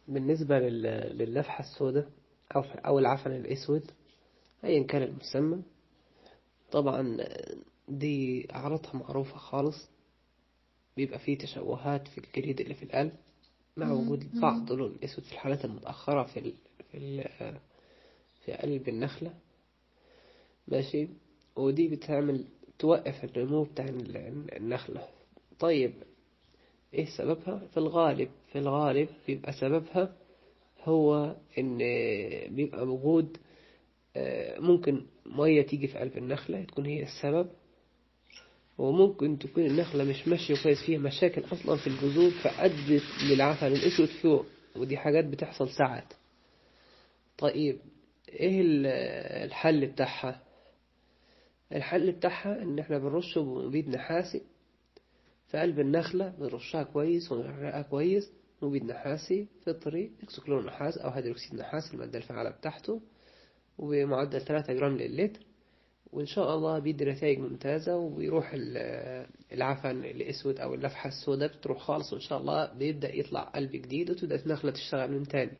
بالنسبة لل- لللفحة السوداء أو أو العفن الأسود أيا كان المسمى طبعا دي أعراضها معروفة خالص بيبقى فيه تشوهات في الجليد اللي في القلب مع وجود بعض لون الأسود في الحالات المتأخرة في ال... في ال... في قلب النخلة ماشي ودي بتعمل توقف النمو بتاع ال- النخلة طيب ايه سببها في الغالب في الغالب بيبقى سببها هو ان بيبقى وجود آه، ممكن مية تيجي في قلب النخلة تكون هي السبب وممكن تكون النخلة مش ماشية كويس فيها مشاكل أصلا في الجذور فأدت للعفن الأسود فوق ودي حاجات بتحصل ساعات طيب ايه ال- الحل بتاعها الحل بتاعها ان احنا بنرشه بمبيد نحاسي في قلب النخلة بنرشها كويس ونغرقها كويس مبيد نحاسي فطري اكسكلور نحاس او هيدروكسيد نحاس المادة الفعالة بتاعته وبمعدل 3 جرام للتر وإن شاء الله بيدي نتائج ممتازة وبيروح ال- العفن الأسود أو اللفحة السوداء بتروح خالص وإن شاء الله بيبدأ يطلع قلب جديد وتبدأ النخلة تشتغل من تاني